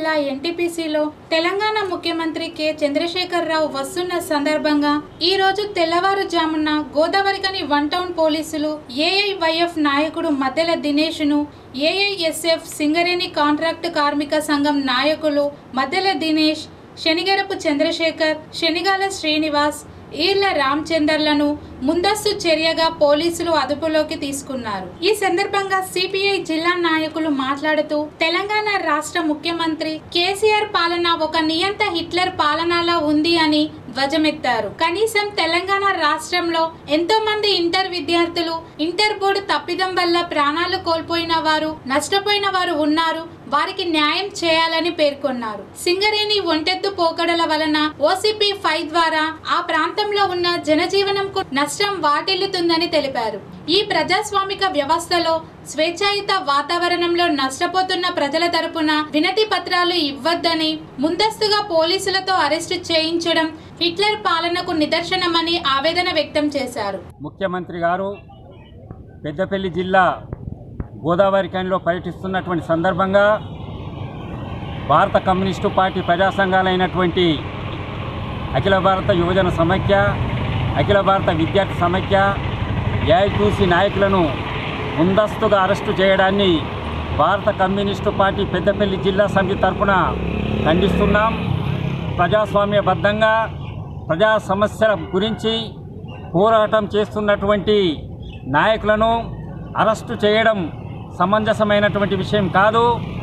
జిల్లా ఎన్టీపీసీలో తెలంగాణ ముఖ్యమంత్రి కె చంద్రశేఖర్ రావు వస్తున్న సందర్భంగా ఈ రోజు తెల్లవారుజామున గోదావరికని వన్ టౌన్ పోలీసులు ఏఐవైఎఫ్ నాయకుడు మద్దెల దినేష్ ను ఏఐఎస్ఎఫ్ సింగరేణి కాంట్రాక్ట్ కార్మిక సంఘం నాయకులు మద్దెల దినేష్ శనిగరపు చంద్రశేఖర్ శనిగాల శ్రీనివాస్ ఈర్ల రామచందర్లను ముందస్తు చర్యగా పోలీసులు అదుపులోకి తీసుకున్నారు ఈ సందర్భంగా సిపిఐ జిల్లా నాయకులు మాట్లాడుతూ తెలంగాణ రాష్ట్ర ముఖ్యమంత్రి కేసీఆర్ పాలన ఒక నియంత హిట్లర్ పాలనలా ఉంది అని ధ్వజమెత్తారు కనీసం తెలంగాణ రాష్ట్రంలో ఎంతో మంది ఇంటర్ విద్యార్థులు ఇంటర్ బోర్డు తప్పిదం వల్ల ప్రాణాలు కోల్పోయిన వారు నష్టపోయిన వారు ఉన్నారు వారికి న్యాయం చేయాలని పేర్కొన్నారు సింగరేణి ఒంటెత్తు పోకడల వలన ఓసిపి ఫైవ్ ద్వారా ఆ ప్రాంతంలో ఉన్న జనజీవనంకు నష్టం వాటిల్లుతుందని తెలిపారు ఈ ప్రజాస్వామిక వ్యవస్థలో స్వేచ్ఛాయుత వాతావరణంలో నష్టపోతున్న ప్రజల తరపున వినతి పత్రాలు ఇవ్వద్దని ముందస్తుగా పోలీసులతో అరెస్టు చేయించడం హిట్లర్ పాలనకు నిదర్శనమని ఆవేదన వ్యక్తం చేశారు ముఖ్యమంత్రి గారు పెద్దపల్లి జిల్లా గోదావరి ఖనిలో పర్యటిస్తున్నటువంటి సందర్భంగా భారత కమ్యూనిస్టు పార్టీ ప్రజా సంఘాలైనటువంటి అఖిల భారత యువజన సమైక్య అఖిల భారత విద్యార్థి సమైక్య ఏఐటీసీ నాయకులను ముందస్తుగా అరెస్టు చేయడాన్ని భారత కమ్యూనిస్టు పార్టీ పెద్దపల్లి జిల్లా సమితి తరఫున ఖండిస్తున్నాం ప్రజాస్వామ్యబద్ధంగా ప్రజా సమస్యల గురించి పోరాటం చేస్తున్నటువంటి నాయకులను అరెస్టు చేయడం సమంజసమైనటువంటి విషయం కాదు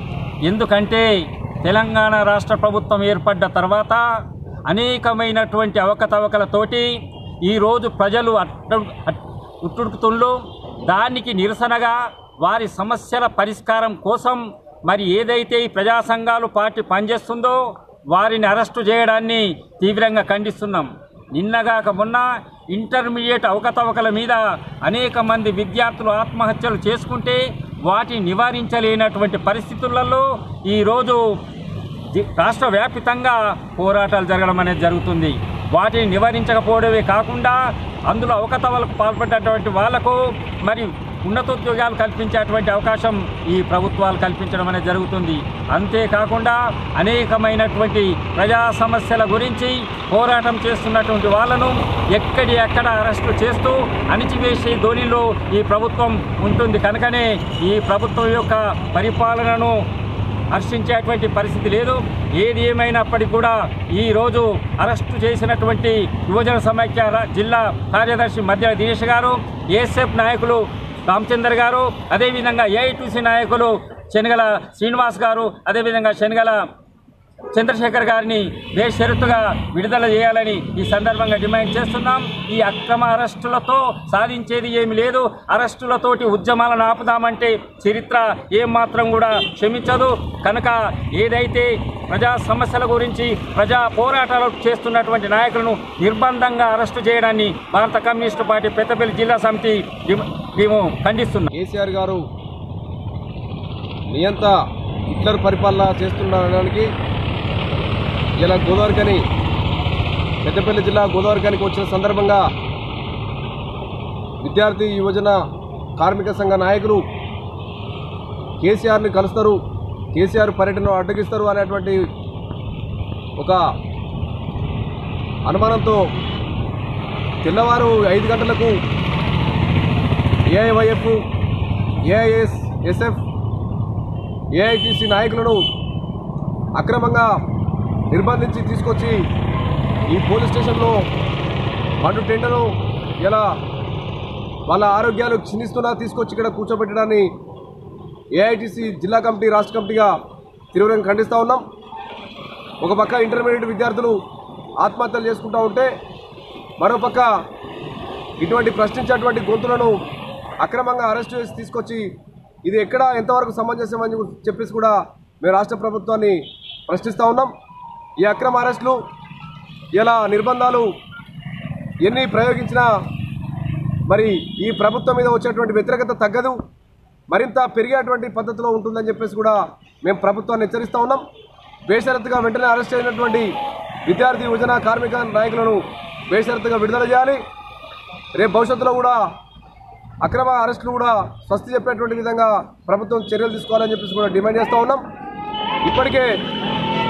ఎందుకంటే తెలంగాణ రాష్ట్ర ప్రభుత్వం ఏర్పడ్డ తర్వాత అనేకమైనటువంటి అవకతవకలతోటి ఈరోజు ప్రజలు అట్టు అట్- ఉట్టుడుకుతుండ్రు దానికి నిరసనగా వారి సమస్యల పరిష్కారం కోసం మరి ఏదైతే ఈ ప్రజా సంఘాలు పార్టీ పనిచేస్తుందో వారిని అరెస్టు చేయడాన్ని తీవ్రంగా ఖండిస్తున్నాం నిన్నగాక మొన్న ఇంటర్మీడియట్ అవకతవకల మీద అనేక మంది విద్యార్థులు ఆత్మహత్యలు చేసుకుంటే వాటిని నివారించలేనటువంటి పరిస్థితులలో ఈరోజు జి- రాష్ట్ర వ్యాపితంగా పోరాటాలు జరగడం అనేది జరుగుతుంది వాటిని నివారించకపోవడమే కాకుండా అందులో అవకతవలకు పాల్పడ్డటువంటి వాళ్లకు మరి ఉన్నతోద్యోగాలు కల్పించేటువంటి అవకాశం ఈ ప్రభుత్వాలు కల్పించడం అనేది జరుగుతుంది అంతేకాకుండా అనేకమైనటువంటి ప్రజా సమస్యల గురించి పోరాటం చేస్తున్నటువంటి వాళ్ళను ఎక్కడి ఎక్కడ అరెస్టు చేస్తూ అణిచివేసే ధోనిలో ఈ ప్రభుత్వం ఉంటుంది కనుకనే ఈ ప్రభుత్వం యొక్క పరిపాలనను హర్షించేటువంటి పరిస్థితి లేదు ఏది ఏమైనప్పటికీ కూడా ఈరోజు అరెస్టు చేసినటువంటి యువజన సమైక్య రా- జిల్లా కార్యదర్శి మధ్య దినేష్ గారు ఏఎస్ఎఫ్ నాయకులు రామచందర్ గారు అదేవిధంగా ఏఐటీసీ నాయకులు శనగల శ్రీనివాస్ గారు అదేవిధంగా శనగల చంద్రశేఖర్ గారిని బేషరతుగా విడుదల చేయాలని ఈ సందర్భంగా డిమాండ్ చేస్తున్నాం ఈ అక్రమ అరెస్టులతో సాధించేది ఏమి లేదు అరెస్టులతోటి ఉద్యమాలను ఆపుదామంటే చరిత్ర ఏమాత్రం కూడా క్షమించదు కనుక ఏదైతే ప్రజా సమస్యల గురించి ప్రజా పోరాటాలు చేస్తున్నటువంటి నాయకులను నిర్బంధంగా అరెస్టు చేయడాన్ని భారత కమ్యూనిస్టు పార్టీ పెద్దపల్లి జిల్లా సమితి డిమ- మేము ఖండిస్తున్నాం కేసీఆర్ గారు నియంత హిట్లర్ పరిపాలన చేస్తుండడానికి ఇలా గోదావరికని పెద్దపల్లి జిల్లా గోదావరికానికి వచ్చిన సందర్భంగా విద్యార్థి యువజన కార్మిక సంఘ నాయకులు కేసీఆర్ని కలుస్తారు కేసీఆర్ పర్యటన అడ్డగిస్తారు అనేటువంటి ఒక అనుమానంతో తెల్లవారు ఐదు గంటలకు ఏఐవైఎఫ్ ఏఐఎస్ ఎస్ఎఫ్ ఏఐటీసీ నాయకులను అక్రమంగా నిర్బంధించి తీసుకొచ్చి ఈ పోలీస్ స్టేషన్లో మండు టెండను ఇలా వాళ్ళ ఆరోగ్యాలు క్షీణిస్తున్నా తీసుకొచ్చి ఇక్కడ కూర్చోబెట్టడాన్ని ఏఐటీసీ జిల్లా కమిటీ రాష్ట్ర కమిటీగా తీవ్రంగా ఖండిస్తూ ఉన్నాం ఒక పక్క ఇంటర్మీడియట్ విద్యార్థులు ఆత్మహత్యలు చేసుకుంటూ ఉంటే మరోపక్క ఇటువంటి ప్రశ్నించేటువంటి గొంతులను అక్రమంగా అరెస్ట్ చేసి తీసుకొచ్చి ఇది ఎక్కడ ఎంతవరకు సమంజసమని చెప్పేసి కూడా మేము రాష్ట్ర ప్రభుత్వాన్ని ప్రశ్నిస్తూ ఉన్నాం ఈ అక్రమ అరెస్టులు ఇలా నిర్బంధాలు ఎన్ని ప్రయోగించినా మరి ఈ ప్రభుత్వం మీద వచ్చేటువంటి వ్యతిరేకత తగ్గదు మరింత పెరిగేటువంటి పద్ధతిలో ఉంటుందని చెప్పేసి కూడా మేము ప్రభుత్వాన్ని హెచ్చరిస్తూ ఉన్నాం బేషరతుగా వెంటనే అరెస్ట్ అయినటువంటి విద్యార్థి యువజన కార్మిక నాయకులను బేషరతుగా విడుదల చేయాలి రేపు భవిష్యత్తులో కూడా అక్రమ అరెస్టులు కూడా స్వస్తి చెప్పేటువంటి విధంగా ప్రభుత్వం చర్యలు తీసుకోవాలని చెప్పేసి కూడా డిమాండ్ చేస్తూ ఉన్నాం ఇప్పటికే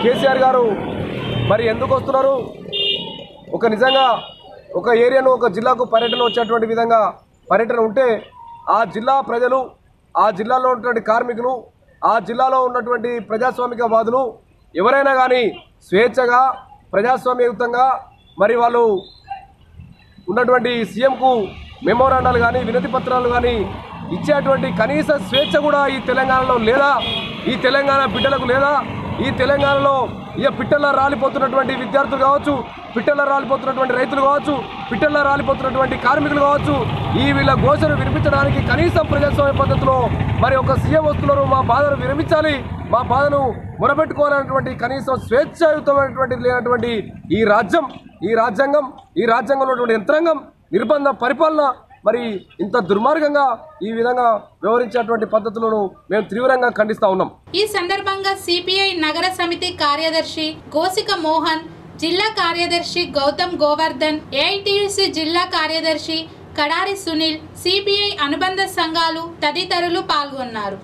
కేసీఆర్ గారు మరి ఎందుకు వస్తున్నారు ఒక నిజంగా ఒక ఏరియాను ఒక జిల్లాకు పర్యటన వచ్చేటువంటి విధంగా పర్యటన ఉంటే ఆ జిల్లా ప్రజలు ఆ జిల్లాలో ఉన్నటువంటి కార్మికులు ఆ జిల్లాలో ఉన్నటువంటి ప్రజాస్వామికవాదులు ఎవరైనా కానీ స్వేచ్ఛగా ప్రజాస్వామ్యయుతంగా మరి వాళ్ళు ఉన్నటువంటి సీఎంకు మెమోరాండాలు కానీ వినతి పత్రాలు కానీ ఇచ్చేటువంటి కనీస స్వేచ్ఛ కూడా ఈ తెలంగాణలో లేదా ఈ తెలంగాణ బిడ్డలకు లేదా ఈ తెలంగాణలో ఇక పిట్టల్లో రాలిపోతున్నటువంటి విద్యార్థులు కావచ్చు పిట్టల్లో రాలిపోతున్నటువంటి రైతులు కావచ్చు పిట్టల్లో రాలిపోతున్నటువంటి కార్మికులు కావచ్చు ఈ వీళ్ళ ఘోషను వినిపించడానికి కనీసం ప్రజాస్వామ్య పద్ధతిలో మరి ఒక సీఎం వస్తున్నారు మా బాధను విరమించాలి మా బాధను మొరబెట్టుకోవాలనేటువంటి కనీసం స్వేచ్ఛాయుతమైనటువంటి లేనటువంటి ఈ రాజ్యం ఈ రాజ్యాంగం ఈ రాజ్యాంగంలో ఉన్నటువంటి యంత్రాంగం నిర్బంధ పరిపాలన మరి ఇంత దుర్మార్గంగా ఈ విధంగా వ్యవహరించేటువంటి పద్ధతులను మేము తీవ్రంగా ఖండిస్తా ఉన్నాం ఈ సందర్భంగా సిపిఐ నగర సమితి కార్యదర్శి గోసిక మోహన్ జిల్లా కార్యదర్శి గౌతమ్ గోవర్ధన్ ఏఐటియుసి జిల్లా కార్యదర్శి కడారి సునీల్ సిపిఐ అనుబంధ సంఘాలు తదితరులు పాల్గొన్నారు